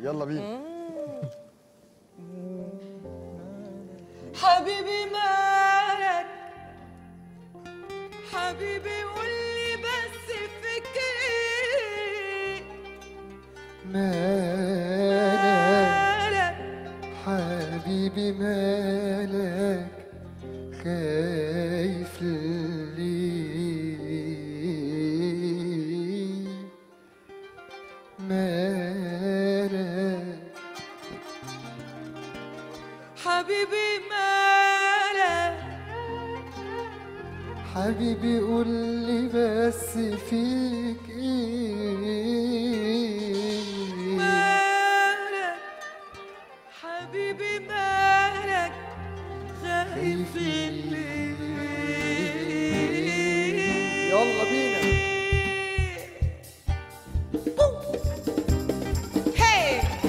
يلا بينا حبيبي مالك حبيبي قولي بس فيك ايه مالك مالك حبيبي مالك خايف ليه مالك حبيبي مالك حبيبي قول لي بس فيك ايه مالك حبيبي مالك خايف ليه يلا بينا هي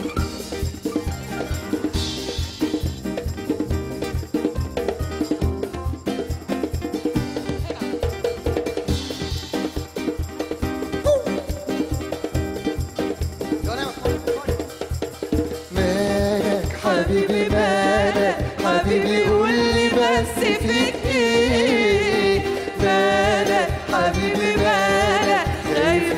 مالك حبيبي مالك حبيبي قول لي بس فيك ايه مالك حبيبي مالك خايف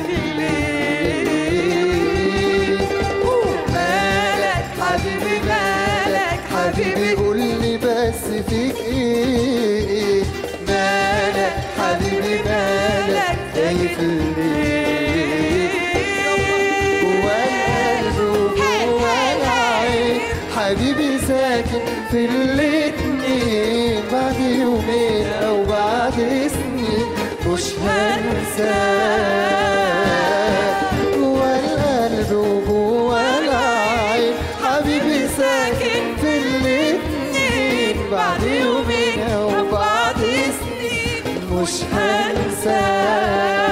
ليه مالك حبيبي مالك حبيبي قول لي بس فيك ايه مالك حبيبي مالك خايف ليه جوا القلب وجوا العين حبيبي ساكن في الاتنين بعد يومين او بعد سنين مش هنساك جوا القلب وجوا العين حبيبي ساكن في الاتنين بعد يومين او بعد سنين مش هنساك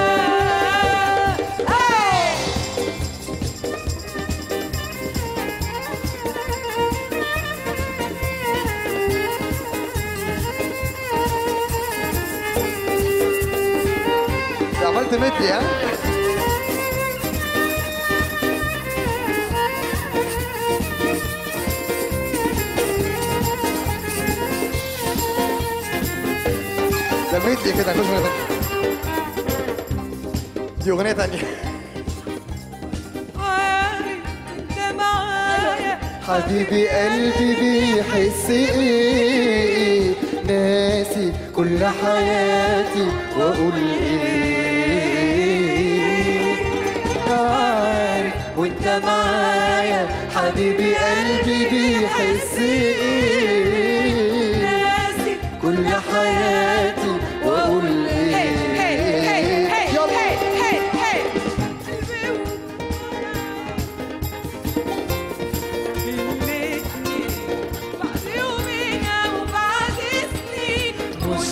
عملت مدي ها ده مدي كده مش أغنية تانية. دي اغنيه تانية عارف انت معايا حبيبي قلبي بيحس ايه ناسي كل حياتي واقول ايه عارف وانت معايا حبيبي قلبي بيحس ايه ناسي كل حياتي واقول هي هي هي ايه هي يلا هي هي هي بعد يومين او بعد سنين مش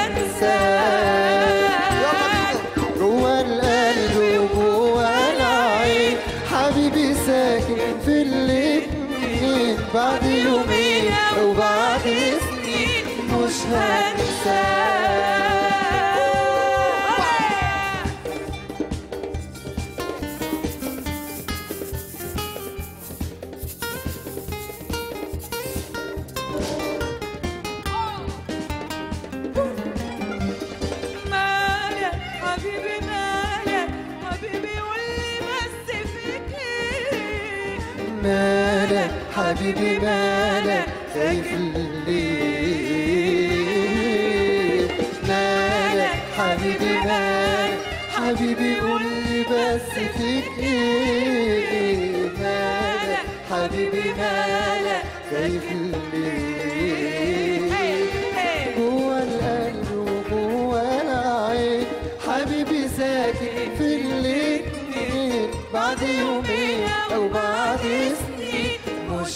هنساك جوا القلب وجوا العين حبيبي ساكن في الاتنين بعد يومين او بعد سنين مش هنساك مالك حبيبي مالك حبيبي قولي بس فيك ايه مالك حبيبي مالك خايف ليه مالك حبيبي مالك حبيبي قول لي بس فيك ايه مالك حبيبي مالك خايف ليه جوا القلب وجوا العين حبيبي ساكن في الاتنين بعد يومين او بعد سنين مش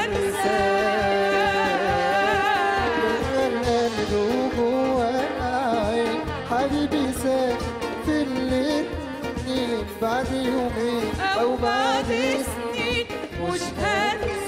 هنساك جوا القلب وجوا العين حبيبي ساكن في الاتنين بعد يومين او بعد سنين مش هنساك